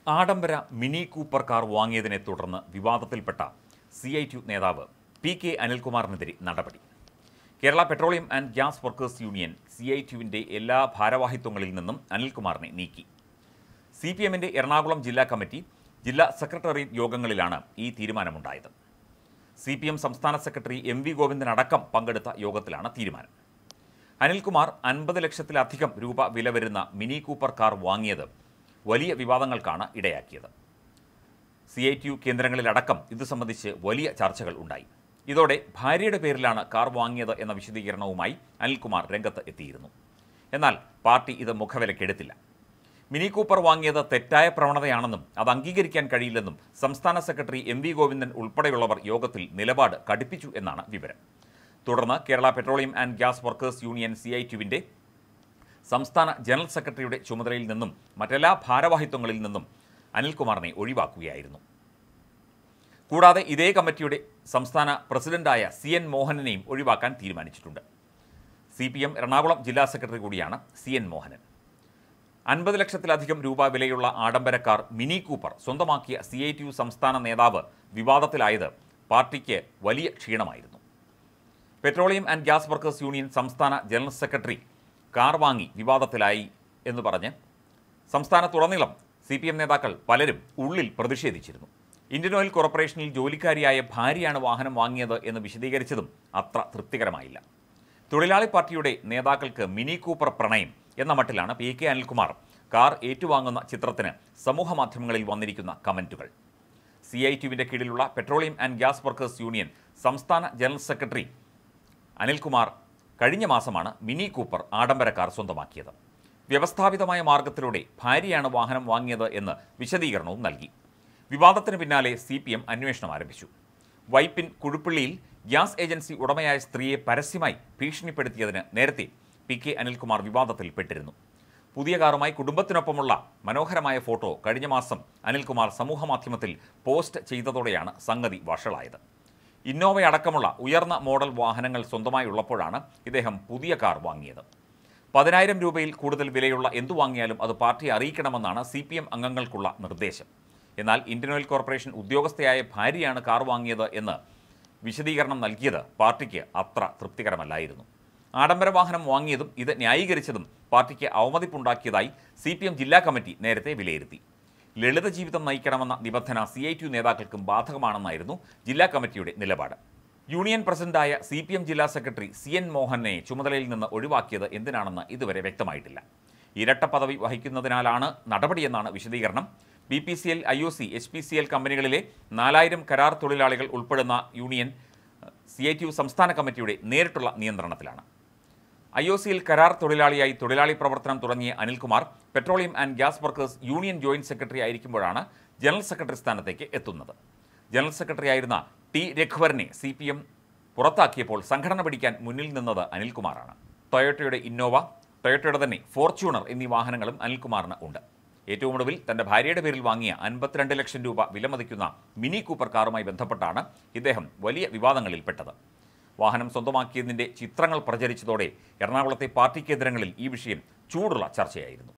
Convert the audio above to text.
ആഡംബര mini Cooper car വാങ്ങിയതിനെ തുടർന്ന് വിവാദത്തിൽപ്പെട്ട സി ഐ ടി നേതാവ് പി കെ അനിൽകുമാറിനെതിരെ നടപടി Kerala petroleum and gas workers union C I ടിയുവിൻ്റെ എല്ലാ ഭാരവാഹിത്വങ്ങളിൽ നിന്നും അനിൽകുമാറിനെ നീക്കി സി പി എമ്മിൻ്റെ എറണാകുളം ജില്ലാ കമ്മിറ്റി ജില്ലാ സെക്രട്ടേറിയറ്റ് യോഗങ്ങളിലാണ് ഈ തീരുമാനമുണ്ടായത് സി പി എം സംസ്ഥാന സെക്രട്ടറി എം വി ഗോവിന്ദൻ അടക്കം പങ്കെടുത്ത യോഗത്തിലാണ് തീരുമാനം അനിൽകുമാർ അൻപത് ലക്ഷത്തിലധികം രൂപ വില വരുന്ന മിനി കൂപ്പർ കാർ വാങ്ങിയത് വലിയ വിവാദങ്ങൾക്കാണ് ഇടയാക്കിയത് സി ഐ ടി യു കേന്ദ്രങ്ങളിലടക്കം ഇത് സംബന്ധിച്ച് വലിയ ചർച്ചകൾ ഉണ്ടായി ഇതോടെ ഭാര്യയുടെ പേരിലാണ് കാർ വാങ്ങിയത് എന്ന വിശദീകരണവുമായി അനിൽകുമാർ രംഗത്ത് എത്തിയിരുന്നു എന്നാൽ പാർട്ടി ഇത് മുഖവിലക്കെടുത്തില്ല മിനി കൂപ്പർ വാങ്ങിയത് തെറ്റായ പ്രവണതയാണെന്നും അത് അംഗീകരിക്കാൻ കഴിയില്ലെന്നും സംസ്ഥാന സെക്രട്ടറി എം വി ഗോവിന്ദൻ ഉൾപ്പെടെയുള്ളവർ യോഗത്തിൽ നിലപാട് കടുപ്പിച്ചു എന്നാണ് വിവരം തുടർന്ന് Kerala petroleum and gas workers union C I ടിയുവിൻ്റെ സംസ്ഥാന ജനറൽ സെക്രട്ടറിയുടെ ചുമതലയിൽ നിന്നും മറ്റെല്ലാ ഭാരവാഹിത്വങ്ങളിൽ നിന്നും അനിൽകുമാറിനെ ഒഴിവാക്കുകയായിരുന്നു കൂടാതെ ഇതേ കമ്മിറ്റിയുടെ സംസ്ഥാന പ്രസിഡന്റായ സി എൻ മോഹനനെയും ഒഴിവാക്കാൻ തീരുമാനിച്ചിട്ടുണ്ട് സി പി എം എറണാകുളം ജില്ലാ സെക്രട്ടറി കൂടിയാണ് സി എൻ മോഹനൻ അൻപത് ലക്ഷത്തിലധികം രൂപ വിലയുള്ള ആഡംബര കാർ മിനി കൂപ്പർ സ്വന്തമാക്കിയ സി ഐ ടി യു സംസ്ഥാന നേതാവ് വിവാദത്തിലായത് പാർട്ടിക്ക് വലിയ ക്ഷീണമായിരുന്നു petroleum and gas workers union സംസ്ഥാന ജനറൽ സെക്രട്ടറി കാർ വാങ്ങി വിവാദത്തിലായി എന്ന് പറഞ്ഞ് സംസ്ഥാനത്തുടനീളം സി പി എം നേതാക്കൾ പലരും ഉള്ളിൽ പ്രതിഷേധിച്ചിരുന്നു ഇന്ത്യൻ ഓയിൽ കോർപ്പറേഷനിൽ ജോലിക്കാരിയായ ഭാര്യയാണ് വാഹനം വാങ്ങിയത് എന്ന് വിശദീകരിച്ചതും അത്ര തൃപ്തികരമായില്ല തൊഴിലാളി പാർട്ടിയുടെ നേതാക്കൾക്ക് മിനി കൂപ്പർ പ്രണയം എന്ന മട്ടിലാണ് പി കെ അനിൽകുമാർ കാർ ഏറ്റുവാങ്ങുന്ന ചിത്രത്തിന് സമൂഹ മാധ്യമങ്ങളിൽ വന്നിരിക്കുന്ന കമന്റുകൾ സി ഐ ടിയുവിൻ്റെ കീഴിലുള്ള petroleum and gas workers union സംസ്ഥാന ജനറൽ സെക്രട്ടറി അനിൽകുമാർ കഴിഞ്ഞ മാസമാണ് മിനി കൂപ്പർ ആഡംബര കാർ സ്വന്തമാക്കിയത് വ്യവസ്ഥാപിതമായ മാർഗത്തിലൂടെ ഭാര്യയാണ് വാഹനം വാങ്ങിയത് എന്ന് വിശദീകരണവും നൽകി വിവാദത്തിന് പിന്നാലെ സി പി എം അന്വേഷണം ആരംഭിച്ചു വൈപ്പിൻ കുഴുപ്പള്ളിയിൽ ഗ്യാസ് ഏജൻസി ഉടമയായ സ്ത്രീയെ പരസ്യമായി ഭീഷണിപ്പെടുത്തിയതിന് നേരത്തെ പി കെ അനിൽകുമാർ വിവാദത്തിൽപ്പെട്ടിരുന്നു പുതിയ കാറുമായി കുടുംബത്തിനൊപ്പമുള്ള മനോഹരമായ ഫോട്ടോ കഴിഞ്ഞ മാസം അനിൽകുമാർ സമൂഹമാധ്യമത്തിൽ പോസ്റ്റ് ചെയ്തതോടെയാണ് സംഗതി വഷളായത് ഇന്നോവയടക്കമുള്ള ഉയർന്ന മോഡൽ വാഹനങ്ങൾ സ്വന്തമായി ഉള്ളപ്പോഴാണ് ഇദ്ദേഹം പുതിയ കാർ വാങ്ങിയത് പതിനായിരം രൂപയിൽ കൂടുതൽ വിലയുള്ള എന്തു വാങ്ങിയാലും അത് പാർട്ടിയെ അറിയിക്കണമെന്നാണ് സി പി എം അംഗങ്ങൾക്കുള്ള നിർദ്ദേശം എന്നാൽ ഇന്ത്യൻ ഓയിൽ കോർപ്പറേഷൻ ഉദ്യോഗസ്ഥയായ ഭാര്യയാണ് കാർ വാങ്ങിയത് എന്ന് വിശദീകരണം നൽകിയത് പാർട്ടിക്ക് അത്ര തൃപ്തികരമല്ലായിരുന്നു ആഡംബര വാഹനം വാങ്ങിയതും ഇത് ന്യായീകരിച്ചതും പാർട്ടിക്ക് അവമതിപ്പുണ്ടാക്കിയതായി സി പി എം ജില്ലാ കമ്മിറ്റി നേരത്തെ വിലയിരുത്തി ലളിത ജീവിതം നയിക്കണമെന്ന നിബന്ധന സി ഐ ടി യു നേതാക്കൾക്കും ബാധകമാണെന്നായിരുന്നു ജില്ലാ കമ്മിറ്റിയുടെ നിലപാട് യൂണിയൻ പ്രസിഡന്റായ സി പി എം ജില്ലാ സെക്രട്ടറി സി എൻ മോഹനെ ചുമതലയിൽ നിന്ന് ഒഴിവാക്കിയത് എന്തിനാണെന്ന് ഇതുവരെ വ്യക്തമായിട്ടില്ല ഇരട്ട പദവി വഹിക്കുന്നതിനാലാണ് നടപടിയെന്നാണ് വിശദീകരണം B P C L I O C H P C L കമ്പനികളിലെ നാലായിരം കരാർ തൊഴിലാളികൾ ഉൾപ്പെടുന്ന union C I T U സംസ്ഥാന കമ്മിറ്റിയുടെ നേരിട്ടുള്ള നിയന്ത്രണത്തിലാണ് ഐ ഒ സിയിൽ കരാർ തൊഴിലാളിയായി തൊഴിലാളി പ്രവർത്തനം തുടങ്ങിയ Anilkumar petroleum and gas workers union joint secretary ആയിരിക്കുമ്പോഴാണ് ജനറൽ സെക്രട്ടറി സ്ഥാനത്തേക്ക് എത്തുന്നത് ജനറൽ സെക്രട്ടറി ആയിരുന്ന ടി രഘുവരനെ സി പി എം പുറത്താക്കിയപ്പോൾ സംഘടന പിടിക്കാൻ മുന്നിൽ നിന്നത് അനിൽകുമാറാണ് ടൊയോട്ടയുടെ ഇന്നോവ ടൊയോട്ടയുടെ തന്നെ ഫോർച്യൂണർ എന്നീ വാഹനങ്ങളും അനിൽകുമാറിന് ഉണ്ട് ഏറ്റവും ഒടുവിൽ തന്റെ ഭാര്യയുടെ പേരിൽ വാങ്ങിയ അൻപത്തിരണ്ട് ലക്ഷം രൂപ വിലമതിക്കുന്ന മിനി കൂപ്പർ കാറുമായി ബന്ധപ്പെട്ടാണ് ഇദ്ദേഹം വലിയ വിവാദങ്ങളിൽപ്പെട്ടത് വാഹനം സ്വന്തമാക്കിയതിന്റെ ചിത്രങ്ങൾ പ്രചരിച്ചതോടെ എറണാകുളത്തെ പാർട്ടി കേന്ദ്രങ്ങളിൽ ഈ വിഷയം ചൂടുള്ള ചർച്ചയായിരുന്നു